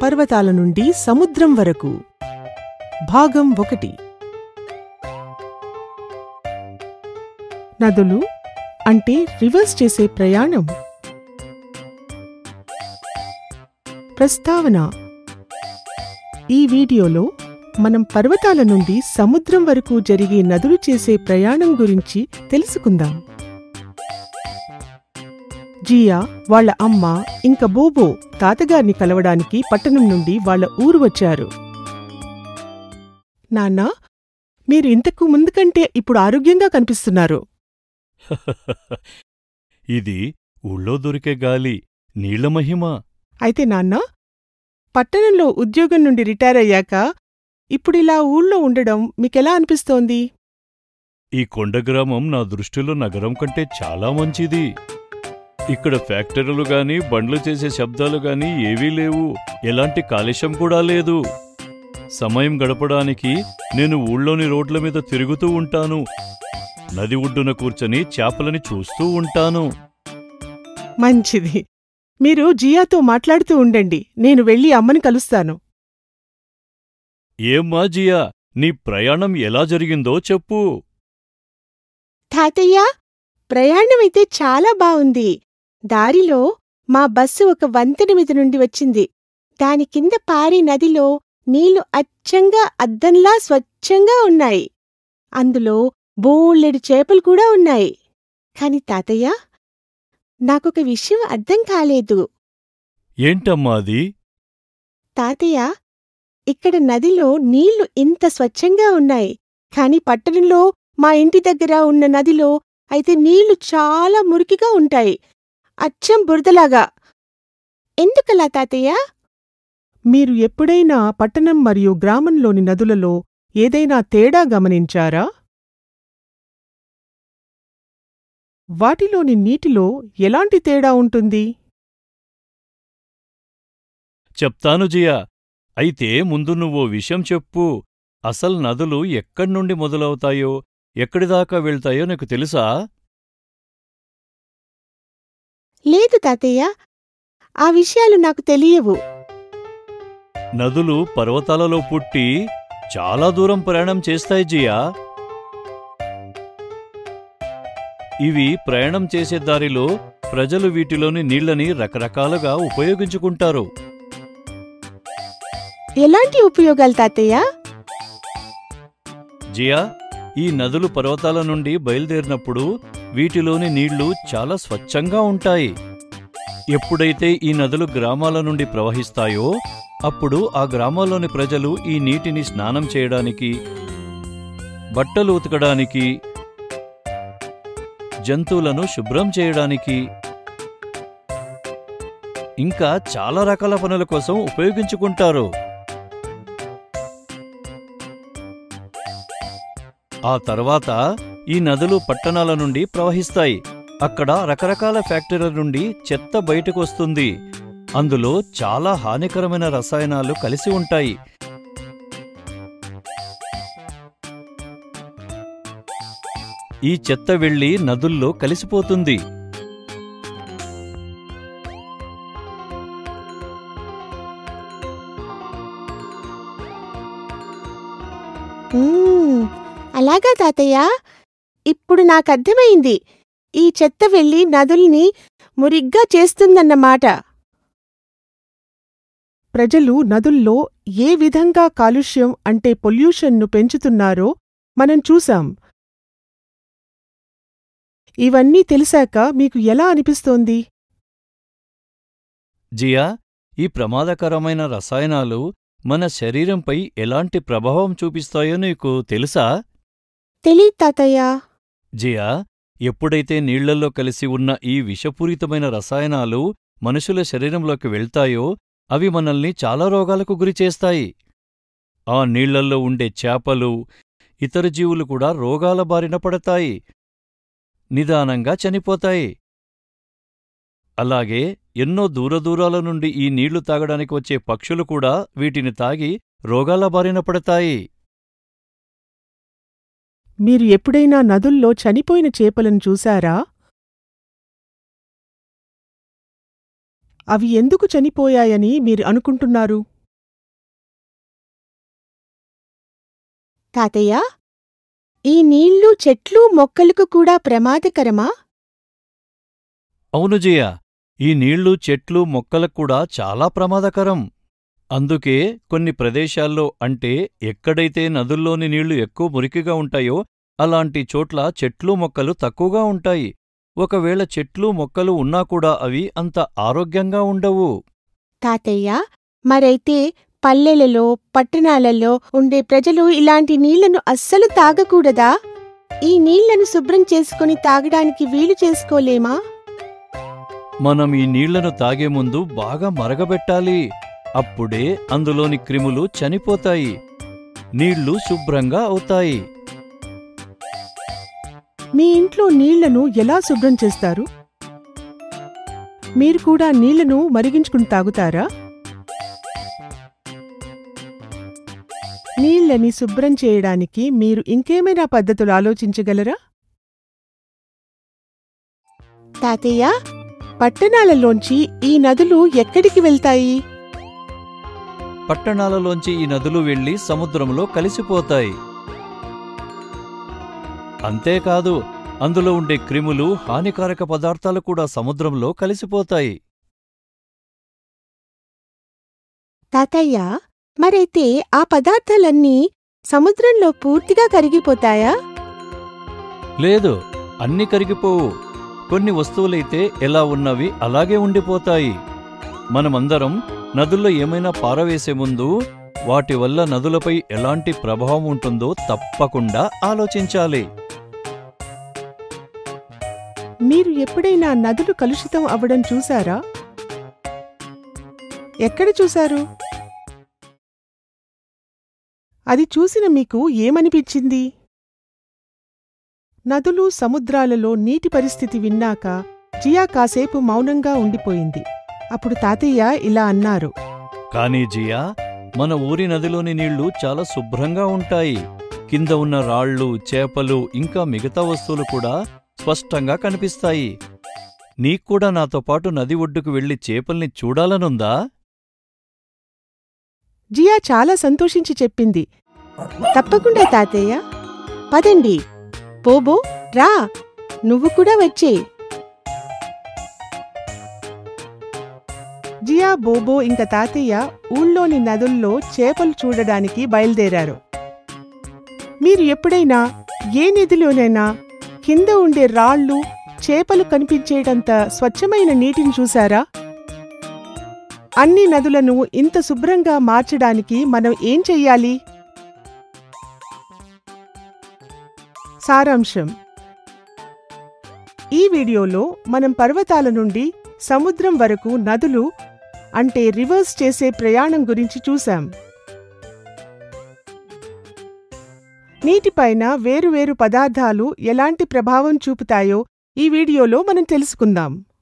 పర్వతాల నుండి సముద్రం వరకు భాగం ఒకటి నదులు అంటే రివర్స్ చేసే ప్రయాణం ప్రస్తావన ఈ వీడియోలో మనం పర్వతాల నుండి సముద్రం వరకు జరిగే నదులు చేసే ప్రయాణం గురించి తెలుసుకుందాం జియా వాళ్ళ అమ్మ ఇంకా బోబో తాతగారిని కలవడానికి పట్టణం నుండి వాళ్ళ ఊరు వచ్చారు నాన్నా మీరు ఇంతకు ముందు కంటే ఇప్పుడు ఆరోగ్యంగా కనిపిస్తున్నారు ఇది ఊళ్ళో దొరికే గాలి నీళ్ల మహిమ అయితే నాన్నా పట్టణంలో ఉద్యోగం నుండి రిటైర్ అయ్యాక ఇప్పుడిలా ఊళ్ళో ఉండడం మీకెలా అనిపిస్తోంది ఈ కొండ గ్రామం నా దృష్టిలో నగరం కంటే చాలా మంచిది ఇక్కడ ఫ్యాక్టరీలు గాని బండ్లు చేసే శబ్దాలు గాని ఏవీ లేవు ఎలాంటి కాలుష్యం కూడా లేదు సమయం గడపడానికి నేను ఊళ్ళోని రోడ్ల మీద తిరుగుతూ ఉంటాను నది ఒడ్డున కూర్చొని చేపలని చూస్తూ ఉంటాను మంచిది మీరు జియాతో మాట్లాడుతూ ఉండండి నేను వెళ్ళి అమ్మని కలుస్తాను ఏమ్మా జియా నీ ప్రయాణం ఎలా జరిగిందో చెప్పు తాతయ్య ప్రయాణమైతే చాలా బావుంది దారిలో మా బస్సు ఒక వంతెన మీద నుండి వచ్చింది దాని కింద పారే నదిలో నీళ్లు అచ్చంగా అద్దంలా స్వచ్ఛంగా ఉన్నాయి అందులో బోలెడు చేపలు కూడా ఉన్నాయి కాని తాతయ్య నాకొక విషయం అర్థం కాలేదు ఏంటమ్మా అది తాతయ్య ఇక్కడ నదిలో నీళ్లు ఇంత స్వచ్ఛంగా ఉన్నాయి కాని పట్టణంలో మా ఇంటి దగ్గర ఉన్న నదిలో అయితే నీళ్లు చాలా మురికిగా ఉంటాయి అచ్చం బురదలాగా ఎందుకలా తాతయ్య మీరు ఎప్పుడైనా పట్టణం మరియు గ్రామంలోని నదులలో ఏదైనా తేడా గమనించారా వాటిలోని నీటిలో ఎలాంటి తేడా ఉంటుంది చెప్తాను జియా అయితే ముందు నువ్వో విషయం చెప్పు అసలు నదులు ఎక్కడ్నుండి మొదలవుతాయో ఎక్కడిదాకా వెళ్తాయో నీకు తెలుసా లేదు తాతయ్య ఆ విషయాలు నాకు తెలియవు నదులు పర్వతాలలో పుట్టి చాలా దూరం ప్రయాణం చేస్తాయి జియా ఇవి ప్రయాణం చేసే దారిలో ప్రజలు వీటిలోని నీళ్లని రకరకాలుగా ఉపయోగించుకుంటారు ఎలాంటి ఉపయోగాలు తాతయ్య జియా ఈ నదులు పర్వతాల నుండి బయలుదేరినప్పుడు వీటిలోని నీళ్లు చాలా స్వచ్ఛంగా ఉంటాయి ఎప్పుడైతే ఈ నదులు గ్రామాల నుండి ప్రవహిస్తాయో అప్పుడు ఆ గ్రామాల్లోని ప్రజలు ఈ నీటిని స్నానం చేయడానికి బట్టలు ఉతకడానికి జంతువులను శుభ్రం చేయడానికి ఇంకా చాలా రకాల పనుల కోసం ఉపయోగించుకుంటారు ఆ తర్వాత ఈ నదులు పట్టణాల నుండి ప్రవహిస్తాయి అక్కడ రకరకాల ఫ్యాక్టరీల నుండి చెత్త బయటకు వస్తుంది అందులో చాలా హానికరమైన రసాయనాలు కలిసి ఉంటాయి ఈ చెత్త వెళ్లి నదుల్లో కలిసిపోతుంది మ్మ్, అలాగా తాతయ్య ఇప్పుడు నాకర్థమైంది ఈ చెత్త వెళ్ళి నదుల్ని మురిగ్గా చేస్తుందన్నమాట ప్రజలు నదుల్లో ఏ విధంగా కాలుష్యం అంటే పొల్యూషన్ను పెంచుతున్నారో మనం చూశాం ఇవన్నీ తెలిసాక మీకు ఎలా అనిపిస్తోంది జియా ఈ ప్రమాదకరమైన రసాయనాలు మన శరీరంపై ఎలాంటి ప్రభావం చూపిస్తాయో నీకు తెలుసా తెలీదు తాతయ్య జియా ఎప్పుడైతే నీళ్లలో కలిసి ఉన్న ఈ విషపూరితమైన రసాయనాలు మనుషుల శరీరంలోకి వెళ్తాయో అవి మనల్ని చాలా రోగాలకు గురిచేస్తాయి ఆ నీళ్లల్లో ఉండే చేపలు ఇతర జీవులు కూడా రోగాల బారిన పడతాయి నిదానంగా చనిపోతాయి అలాగే ఎన్నో దూరదూరాల నుండి ఈ నీళ్లు తాగడానికి వచ్చే పక్షులు కూడా వీటిని తాగి రోగాల బారిన పడతాయి మీరు ఎప్పుడైనా నదుల్లో చనిపోయిన చేపలను చూశారా అవి ఎందుకు చనిపోయాయని మీరు అనుకుంటున్నారు తాతయ్య ఈ నీళ్లు చెట్లు మొక్కలకు కూడా ప్రమాదకరమా అవును జియా ఈ నీళ్లు చెట్లు మొక్కలకు కూడా చాలా ప్రమాదకరం అందుకే కొన్ని ప్రదేశాల్లో అంటే ఎక్కడైతే నదుల్లోని నీళ్లు ఎక్కువ మురికిగా ఉంటాయో అలాంటి చోట్ల చెట్లు మొక్కలు తక్కువగా ఉంటాయి ఒకవేళ చెట్లు మొక్కలు ఉన్నా కూడా అవి అంత ఆరోగ్యంగా ఉండవు తాతయ్య మరైతే పల్లెలలో పట్టణాలలో ఉండే ప్రజలు ఇలాంటి నీళ్లను అస్సలు తాగకూడదా ఈ నీళ్లను శుభ్రం చేసుకుని తాగడానికి వీలు చేసుకోలేమా మనం ఈ నీళ్లను తాగే ముందు బాగా మరగబెట్టాలి అప్పుడే అందులోని క్రిములు చనిపోతాయి నీళ్లు శుభ్రంగా అవుతాయి మీ ఇంట్లో నీళ్లను ఎలా శుభ్రం చేస్తారు మీరు కూడా నీళ్లను మరిగించుకుని తాగుతారా నీళ్ళని శుభ్రం చేయడానికి మీరు ఇంకేమైనా పద్ధతులు ఆలోచించగలరా తాతయ్య పట్టణాలలోంచి ఈ నదులు ఎక్కడికి వెళ్తాయి పట్టణాలలోంచి ఈ నదులు వెళ్లి సముద్రంలో కలిసిపోతాయి అంతేకాదు అందులో ఉండే క్రిములు హానికారక పదార్థాలు కూడా సముద్రంలో కలిసిపోతాయి తాతయ్య మరైతే ఆ పదార్థాలన్నీ సముద్రంలో పూర్తిగా కరిగిపోతాయా లేదు అన్ని కరిగిపోవు కొన్ని వస్తువులైతే ఎలా ఉన్నవి అలాగే ఉండిపోతాయి మనమందరం నదుల్లో ఏమైనా పారవేసే ముందు వాటి వల్ల నదులపై ఎలాంటి ప్రభావం ఉంటుందో తప్పకుండా ఆలోచించాలి మీరు ఎప్పుడైనా నదులు కలుషితం అవ్వడం చూసారా ఎక్కడ చూశారు అది చూసిన మీకు ఏమనిపించింది నదులు సముద్రాలలో నీటి పరిస్థితి విన్నాక జియా కాసేపు మౌనంగా ఉండిపోయింది అప్పుడు తాతయ్య ఇలా అన్నారు కానీ జియా మన ఊరి నదిలోని నీళ్లు చాలా శుభ్రంగా ఉంటాయి కింద ఉన్న రాళ్ళు చేపలు ఇంకా మిగతా వస్తువులు కూడా స్పష్టంగా కనిపిస్తాయి నీక్కూడా నాతో పాటు నది ఒడ్డుకు వెళ్లి చేపల్ని చూడాలనుందా జియా చాలా సంతోషించి చెప్పింది తప్పకుండా తాతయ్య పదండి పోబో రా నువ్వు కూడా వచ్చే జియా బోబో ఇంక తాతయ్య ఊళ్ళోని నదుల్లో చేపలు చూడడానికి బయలుదేరారు మీరు ఎప్పుడైనా ఏ నదిలోనైనా కింద ఉండే రాళ్ళు చేపలు కనిపించేటంత స్వచ్ఛమైన నీటిని చూశారా అన్ని నదులను ఇంత శుభ్రంగా మార్చడానికి మనం ఏం చెయ్యాలి సారాంశం ఈ వీడియోలో మనం పర్వతాల నుండి సముద్రం వరకు నదులు అంటే రివర్స్ చేసే ప్రయాణం గురించి చూశాం నీటిపైన వేరువేరు పదార్థాలు ఎలాంటి ప్రభావం చూపుతాయో ఈ వీడియోలో మనం తెలుసుకుందాం